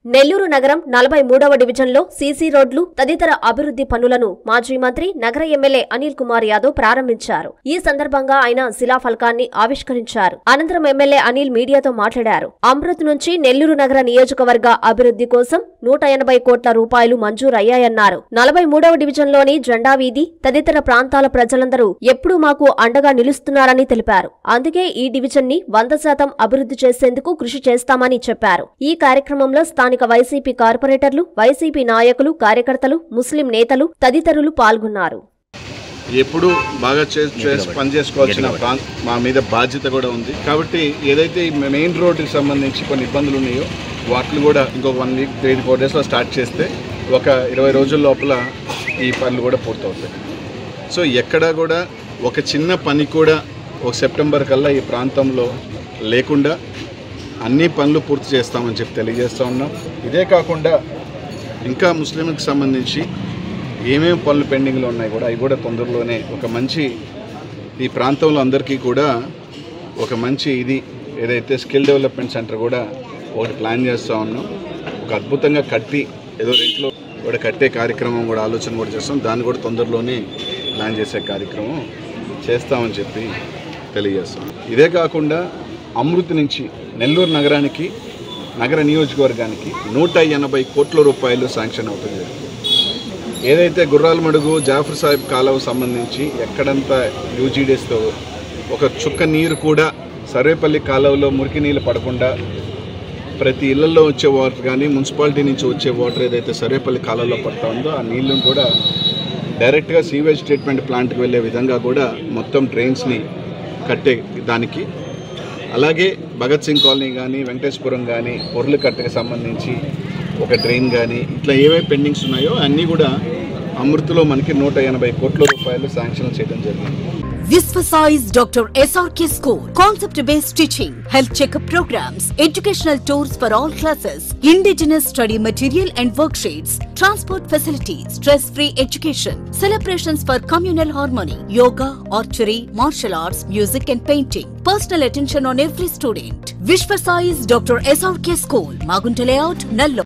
నెల్లూరు నగరం నలభై మూడవ డివిజన్లో సీసీ రోడ్లు తదితర అభివృద్ధి పనులను మాజీ మంత్రి నగర ఎమ్మెల్యే అనిల్ కుమార్ యాదవ్ ప్రారంభించారు ఈ సందర్భంగా ఆయన శిలాఫలకాన్ని ఆవిష్కరించారు అనంతరం ఎమ్మెల్యే అనిల్ మీడియాతో మాట్లాడారు అమృత్ నుంచి నెల్లూరు నగర నియోజకవర్గ అభివృద్ధి కోసం నూట ఎనభై కోట్ల రూపాయలు మంజూరయ్యాయన్నారు నలభై మూడవ డివిజన్లోని జెండా వీధి తదితర ప్రాంతాల ప్రజలందరూ ఎప్పుడూ మాకు అండగా నిలుస్తున్నారని తెలిపారు అందుకే ఈ డివిజన్ ని వంద శాతం అభివృద్ధి చేసేందుకు కృషి చేస్తామని చెప్పారు ఈ కార్యక్రమంలో స్థానిక వైసీపీ కార్పొరేటర్లు వైసీపీ నాయకులు కార్యకర్తలు ముస్లిం నేతలు తదితరులు పాల్గొన్నారు ఎప్పుడు బాగా చే చేసి పని చేసుకోవాల్సిన ప్రాంత మా మీద బాధ్యత కూడా ఉంది కాబట్టి ఏదైతే ఈ మెయిన్ రోడ్డుకి సంబంధించి కొన్ని ఇబ్బందులు ఉన్నాయో వాటిని కూడా ఇంకొక వన్ వీక్ త్రీ ఫోర్ డేస్లో స్టార్ట్ చేస్తే ఒక ఇరవై రోజుల లోపల ఈ పనులు కూడా పూర్తవుతాయి సో ఎక్కడా కూడా ఒక చిన్న పని కూడా ఒక సెప్టెంబర్ కల్లా ఈ ప్రాంతంలో లేకుండా అన్ని పనులు పూర్తి చేస్తామని చెప్పి తెలియజేస్తూ ఉన్నాం ఇదే కాకుండా ఇంకా ముస్లింలకు సంబంధించి ఏమేమి పనులు పెండింగ్లో ఉన్నాయి కూడా అవి కూడా తొందరలోనే ఒక మంచి ఈ ప్రాంతంలో అందరికీ కూడా ఒక మంచి ఇది ఏదైతే స్కిల్ డెవలప్మెంట్ సెంటర్ కూడా ఒకటి ప్లాన్ చేస్తూ ఉన్నాం ఒక అద్భుతంగా కట్టి ఏదో రెంట్లో కూడా కట్టే కార్యక్రమం కూడా ఆలోచన కూడా చేస్తాం దాన్ని కూడా తొందరలోనే ప్లాన్ చేసే కార్యక్రమం చేస్తామని చెప్పి తెలియజేస్తాం ఇదే కాకుండా అమృత్ నుంచి నెల్లూరు నగరానికి నగర నియోజకవర్గానికి నూట ఎనభై కోట్ల రూపాయలు శాంక్షన్ అవుతుంది ఏదైతే గుర్రాల మడుగు జాఫర్ సాహిబ్ కాలువ సంబంధించి ఎక్కడంతా యూజీడీస్తో ఒక చుక్క నీరు కూడా సర్వేపల్లి కాలువలో మురికి నీళ్ళు పడకుండా ప్రతి ఇళ్లలో వచ్చే వాటర్ కానీ మున్సిపాలిటీ నుంచి వచ్చే వాటర్ ఏదైతే సర్వేపల్లి కాలువలో పడతా ఉందో ఆ నీళ్ళను కూడా డైరెక్ట్గా సీవేజ్ ట్రీట్మెంట్ ప్లాంట్కి వెళ్ళే విధంగా కూడా మొత్తం డ్రైన్స్ని కట్టే దానికి అలాగే భగత్ సింగ్ కాలనీ కానీ వెంకటేశ్వరం కానీ పొర్లు కట్టకు సంబంధించి ఒక డ్రైన్ కానీ ఇట్లా ఏవే పెండింగ్స్ ఉన్నాయో అన్నీ కూడా అమృతలో మనకి నూట ఎనభై కోట్ల రూపాయలు శాంక్షన్ చేయడం జరిగింది Visvasize Dr. SRK School. Concept based teaching, health checkup programs, educational tours for all classes, indigenous study material and worksheets, transport facilities, stress free education, celebrations for communal harmony, yoga, archery, martial arts, music and painting. Personal attention on every student. Vishvasize Dr. SRK School, Magunta Layout, Nallo.